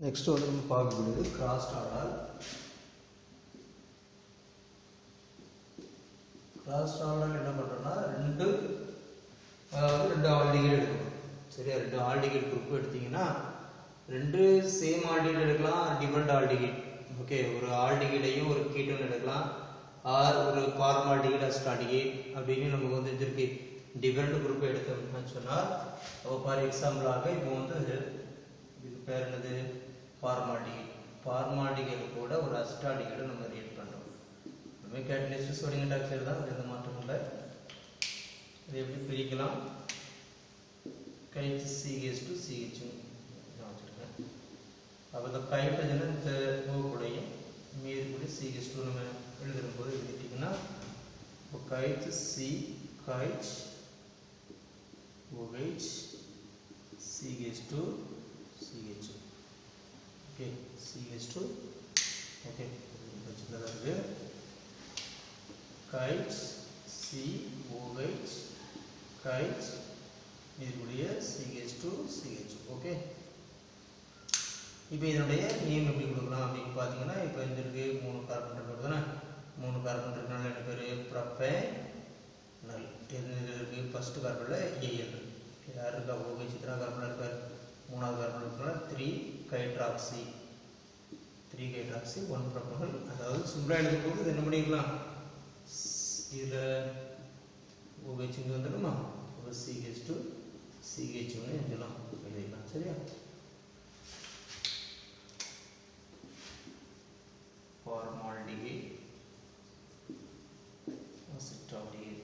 next வந்து நம்ம பார்க்கக்கூடியது கிராஸ்ட் ஆர்டர் கிராஸ்ட் ஆர்டர் என்ன பண்ணுறோம்னா ரெண்டு அதாவது ரெண்டு ஆல்டிகேட் எடுக்கணும் சரியா ரெண்டு ஆல்டிகேட் குரூப் எடுத்தீங்கன்னா ரெண்டு சேம் ஆல்டிகேட் எடுக்கலாம் டிஃப்ரெண்ட் ஆல்டிகேட் ஓகே ஒரு ஆல்டிகேட்டையும் ஒரு கீட்டோன் எடுக்கலாம் ஆர் ஒரு கார்பன் ஆல்டிகேட் அஸ்டால்டிகேட் அப்படின்னு நமக்கு வந்து இது இருக்கு டிஃப்ரெண்ட் குரூப் எடுத்தோம்னு சொன்னால் அப்போ ஃபார் எக்ஸாம்பிளாக இப்போ வந்து இதுக்கு பேர் என்னது ஃபார்மால்டிகேட் ஃபார்மால்டிகேட் கூட ஒரு அஸ்டால்டிகேட்டை நம்ம ரியேட் பண்ணுறோம் நம்ம கேட்டலிஸ்ட் சோடியம் டாக்சைடு தான் எந்த மாற்றமும் இல்லை இதை எப்படி பிரிக்கலாம் கைட் சிஹெச் டு சிஹெச் நான் வச்சுருக்கேன் அப்போ இந்த ஹைட்ரஜனை இந்த ஓ கூடயும் மீது கூட சிஹெச் டூ நம்ம எழுதும் போது எழுதிட்டிங்கன்னா இப்போ கைட் சி கைட் OH CH2 CH okay CH2 okay வச்சுக்கிறதா இருக்கு கைட் COH கைட் இதனுடைய CH2 CH ஓகே இப்போ இதனுடைய நேம் எப்படி கொடுக்கலாம் அப்படின்னு பார்த்தீங்கன்னா இப்போ இந்த இருக்கு மூணு கார்பன் இருக்கு தானே மூணு கார்பன் இருக்கனால என்ன பேர் ப்ரப்பேன் நல் எது இருக்கு ஃபர்ஸ்ட் கார்பனில் ஏஎல் யார் இருக்கா ஓகே சித்ரா கார்பனில் இருக்கார் மூணாவது கார்பன் இருக்கா three hydroxy three hydroxy one propanal அதாவது சிம்பிளாக எழுதும் போது இது என்ன பண்ணிக்கலாம் இதில் ஓஹெச் இங்கே வந்துடுமா ஒரு சிஹெச் டூ சிஹெச் ஒன்று எழுதலாம் எழுதிக்கலாம் சரியா ஃபார்மால்டிகேட் அசிட்டால்டிகேட்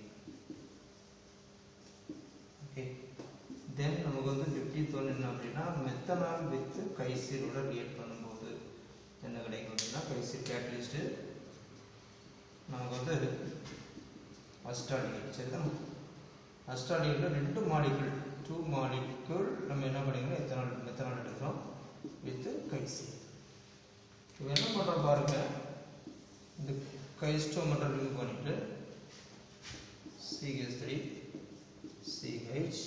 ஓகே தென் நமக்கு வந்து எப்படி தோணுது அப்படின்னா மெத்தனால் வித் கைசீரோட ரியாக்ட் பண்ணும்போது என்ன கிடைக்கும் அப்படின்னா கைசீர் கேட்டலிஸ்ட்டு நமக்கு வந்து அஸ்டாடிகேட் சரிதான் அஸ்டாடிகேட்டில் ரெண்டு மாலிகுல் டூ மாலிகுல் நம்ம என்ன பண்ணிக்கிறோம் எத்தனால் மெத்தனால் எடுக்கிறோம் வித் கைசீர் இப்போ என்ன பண்ணுறோம் பாருங்க இந்த கைஸ்டோ மட்டும் ரிமூவ் பண்ணிட்டு CH three CH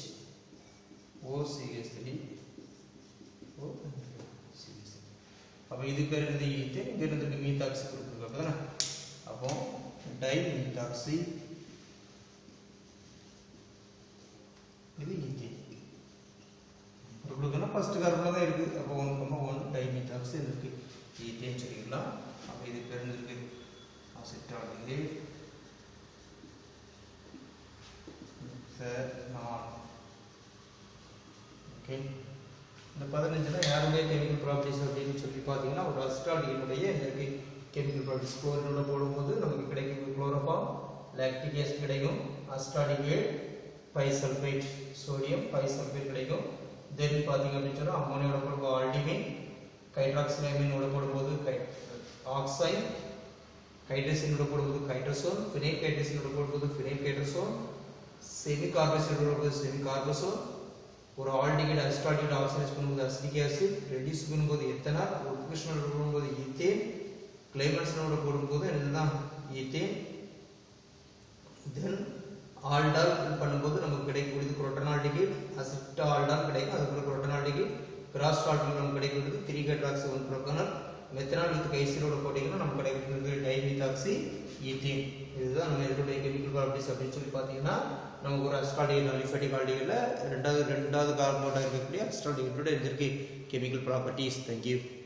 OCH3 O CH3 அப்போ இது பேர் இருந்து ஈத்து இங்க இருந்து மீத்தாக்சி குரூப் இருக்கு அப்படிதானே அப்போ டை மீத்தாக்சி இது ஈத்தேன் குரூப்னா ஃபர்ஸ்ட் கார்பன்ல தான் இருக்கு அப்போ one comma one dimethoxy இருக்கு ஈத்தேன் சொல்லிக்கலாம் அப்போ இது பேர் இருக்கு அசிட்டால்டிகேட் நான் ஓகே இந்த பதினஞ்சுல யாருடைய கெமிக்கல் ப்ராப்பர்ட்டிஸ் அப்படின்னு சொல்லி பார்த்தீங்கன்னா ஒரு அஸ்டாடியினுடைய இந்த கெமிக்கல் ப்ராப்பர்ட்டிஸ் குளோரினோட போடும்போது நமக்கு கிடைக்கும் குளோரோஃபார்ம் லாக்டிக் ஆசிட் கிடைக்கும் அஸ்டாடிகேட் பைசல்ஃபேட் சோடியம் பைசல்ஃபேட் கிடைக்கும் தென் பார்த்தீங்க அப்படின்னு சொன்னால் அம்மோனியோட போடும்போது ஆல்டிமின் கைட்ராக்சிலைமினோட போடும்போது கை ஆக்சைன் கைட்ரசினோட போடும்போது கைட்ரசோல் ஃபினைல் கைட்ரசினோட போடும்போது ஃபினைல் கைட்ரசோல் செமி கார்பசோனோட போடும்போது செமி கார்பசோல் ஒரு ஆல்டிகேட் அஸ்டால்டிகேட் ஆக்சிடைஸ் பண்ணும்போது அசிட்டிக் ஆசிட் ரெடியூஸ் பண்ணும்போது எத்தனால் ஒட்கிருஷ்ணோட போடும்போது ஈத்தேன் கிளைமன்ஸனோட போடும்போது என்னதான் ஈத்தேன் தென் ஆல்டால் பண்ணும்போது நமக்கு கிடைக்கக்கூடியது குரோட்டனால்டிகேட் அசிட்டா ஆல்டால் கிடைக்கும் அதுக்கப்புறம் குரோட்டனால்டிகேட் கிராஸ்டால்டிகேட் நமக்கு கிடைக்கிறது three hydroxy one propanal methanal with கைசிலோட போட்டிங்கன்னா நமக்கு கிடைக்கிறது டைமிதாக்சி ஈத்தேன் இதுதான் நம்ம இதனுடைய கெமிக்கல் ப்ராப்பர்ட்டிஸ் அப்படின்னு சொல்லி பார்த்தீங்கன்னா நமக்கு ஒரு அஸ்டால்டிகேட் அலிஃபேட்டிக் ஆல்டிகேட்ல ரெண்டாவது ரெண்டாவது கார்பனோட இருக்கக்கூடிய அஸ்டால்டிகேட்டோட இருந்திருக்கு கெமிக்கல் ப்ராப்பர்ட்டிஸ் தேங்க்யூ